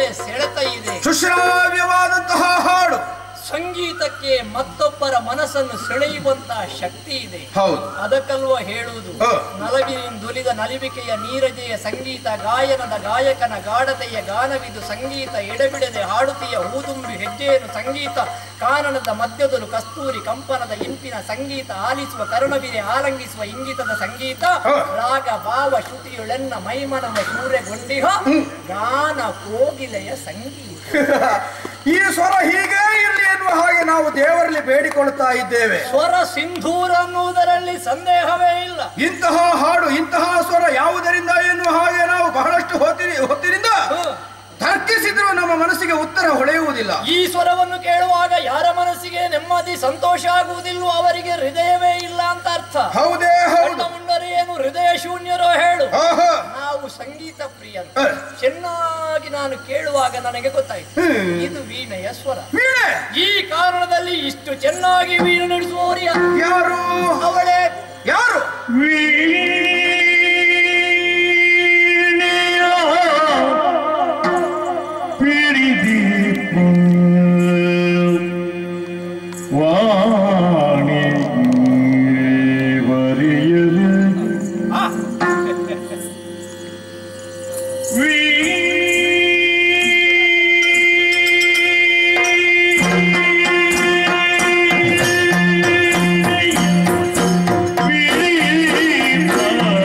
ಒಳ್ಳೆ ಸೆಳೆತ ಇದೆ ಸುಶ್ರಾವ್ಯವಾದಂತಹ ಹಾಡು ಸಂಗೀತಕ್ಕೆ ಮತ್ತೊಬ್ಬರ ಮನಸ್ಸನ್ನು ಸೆಳೆಯುವಂತಹ ಶಕ್ತಿ ಇದೆ ಹೌದು ಅದಕ್ಕಲ್ವ ಹೇಳುವುದು ಹ. ನಲವಿನಿಂದುಲಿದ ನಲಿವಿಕೆಯ ನೀರಜೆಯ ಸಂಗೀತ ಗಾಯನದ ಗಾಯಕನ ಗಾಢತೆಯ ಗಾನವಿದು ಸಂಗೀತ ಎಡೆಬಿಡದೆ ಹಾಡುತ್ತೀಯ ಹೂದುಂಬಿ ಹೆಜ್ಜೆಯನ್ನು ಸಂಗೀತ ಕಾನನದ ಮಧ್ಯದಲು ಕಸ್ತೂರಿ ಕಂಪನದ ಇಂಪಿನ ಸಂಗೀತ ಆಲಿಸುವ ಕರುಣವಿದೆ ಆಲಂಗಿಸುವ ಇಂಗಿತದ ಸಂಗೀತ ಹ. ರಾಗ ಭಾವ ಶ್ರುತಿಯುಳೆನ್ನ ಮೈಮನವ ಸೂರ್ಯಗೊಂಡಿಹ ಗಾನ ಕೋಗಿಲೆಯ ಸಂಗೀತ ಈ ಸ್ವರ ಹೀಗೆ ಇರಲಿ ಎನ್ನುವ ಹಾಗೆ ನಾವು ದೇವರಲ್ಲಿ ಬೇಡಿಕೊಳ್ಳುತ್ತಾ ಇದ್ದೇವೆ ಸ್ವರ ಸಿಂಧೂರ ಅನ್ನುವುದರಲ್ಲಿ ಸಂದೇಹವೇ ಇಲ್ಲ ಇಂತಹ ಹಾಡು ಇಂತಹ ಸ್ವರ ಯಾವುದರಿಂದ ಎನ್ನುವ ಹಾಗೆ ನಾವು ಬಹಳಷ್ಟು ಹೊತ್ತಿನ ಹೊತ್ತಿನಿಂದ ಹ. ತರ್ಕಿಸಿದ್ರು ನಮ್ಮ ಮನಸ್ಸಿಗೆ ಉತ್ತರ ಹೊಳೆಯುವುದಿಲ್ಲ ಈ ಸ್ವರವನ್ನು ಕೇಳುವಾಗ ಯಾರ ಮನಸ್ಸಿಗೆ ನೆಮ್ಮದಿ ಸಂತೋಷ ಆಗುವುದಿಲ್ವೋ ಅವರಿಗೆ ಹೃದಯವೇ ಇಲ್ಲ ಅಂತ ಅರ್ಥ ಹೌದೇ ಹೌದು ಮುಂಡರೆ ಏನು ಹೃದಯ ಶೂನ್ಯರೋ ಹೇಳು ಆಹಾ. ನಾವು ಸಂಗೀತ ಪ್ರಿಯ ಹ. ಚೆನ್ನಾಗಿ ನಾನು ಕೇಳುವಾಗ ನನಗೆ ಗೊತ್ತಾಯ್ತು ಹ್ಮ್. ಇದು ವೀಣೆಯ ಸ್ವರ ವೀಣೆ ಈ ಕಾರಣದಲ್ಲಿ ಇಷ್ಟು ಚೆನ್ನಾಗಿ ವೀಣೆ ನುಡಿಸುವವರು ಯಾರು? ಯಾರು ಅವಳೇ ಯಾರು ವಾಣಿ ಬರೆಯಲು ಆ, ವೀಣೆ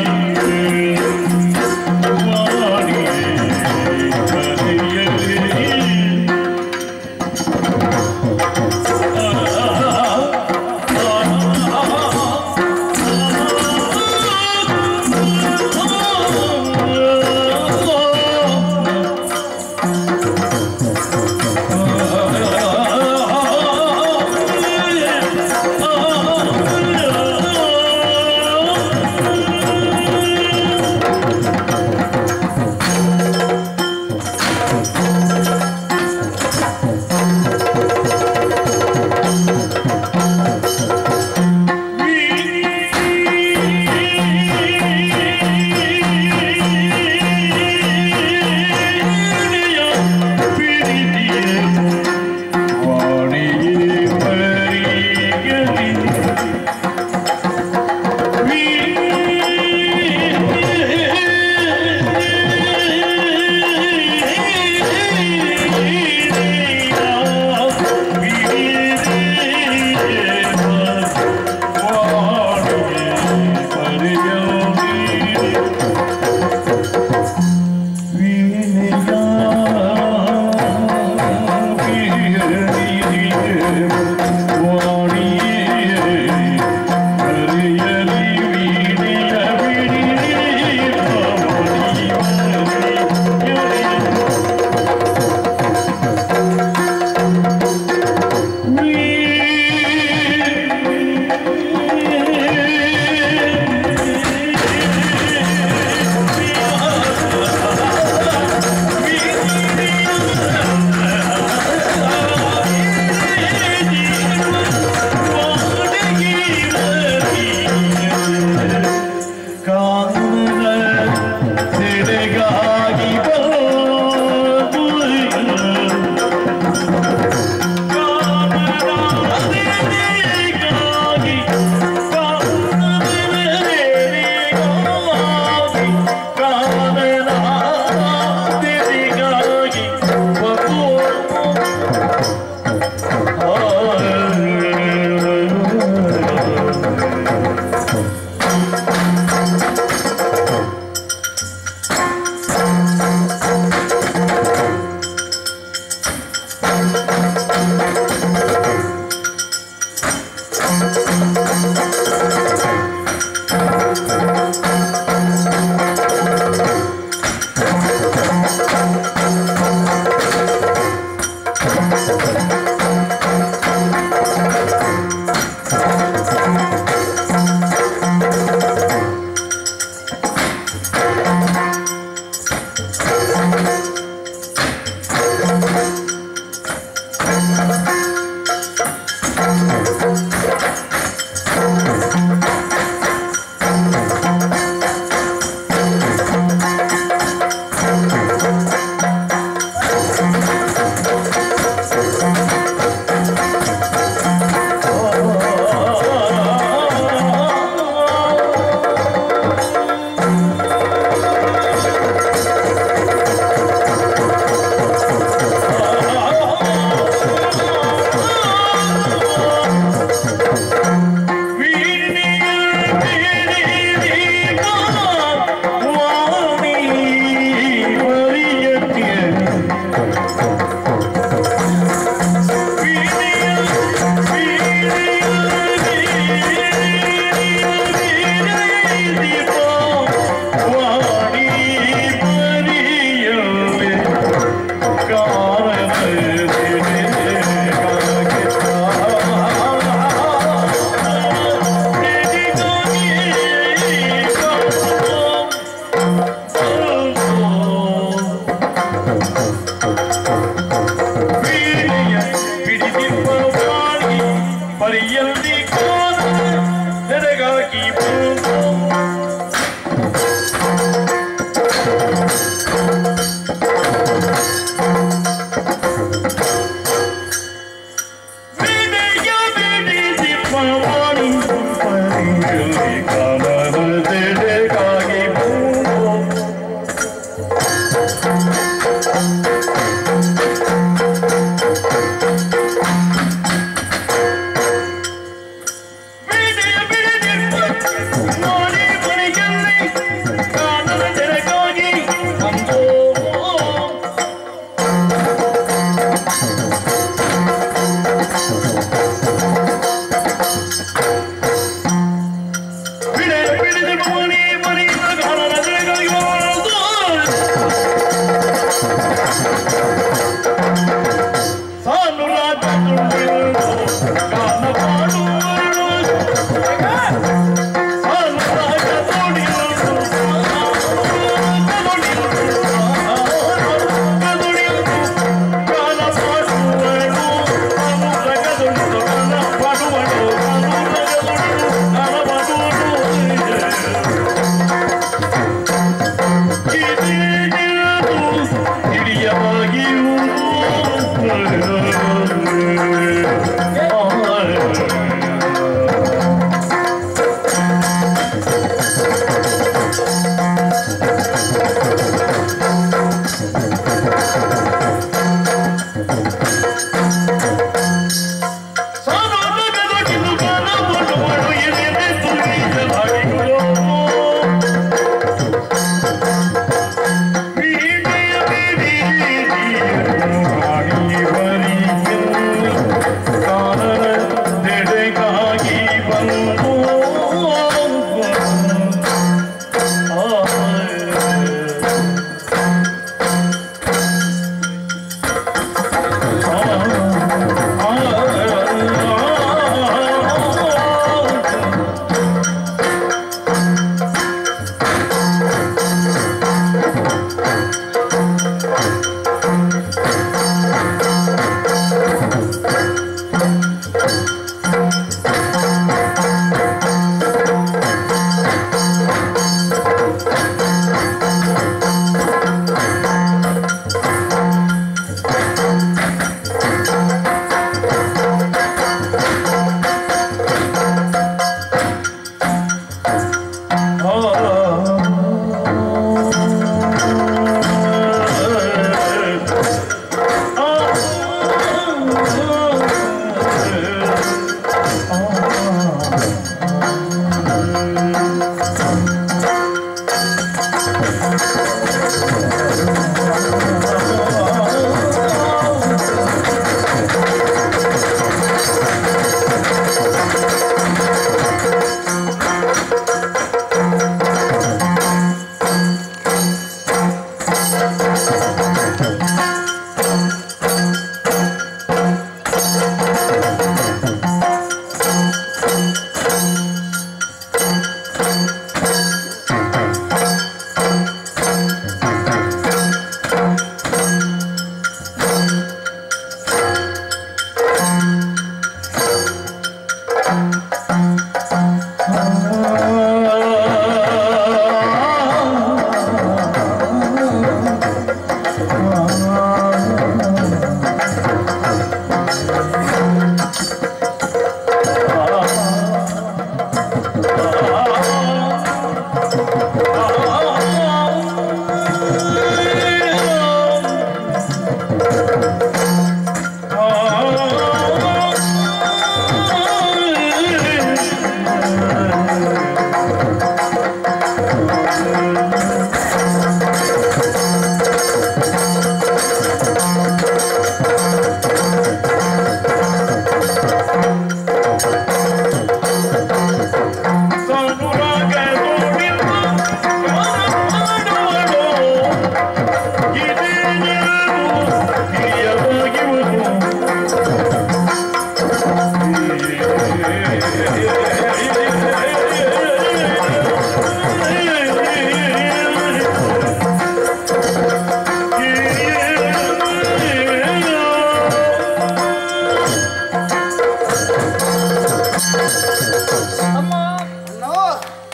ಅಮ್ಮ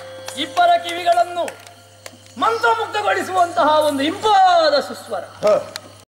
ಇಬ್ಬರ ಕಿವಿಗಳನ್ನು ಮಂತ್ರಮುಗ್ಧಗೊಳಿಸುವಂತಹ ಒಂದು ಇಂಪಾದ ಸುಸ್ವರ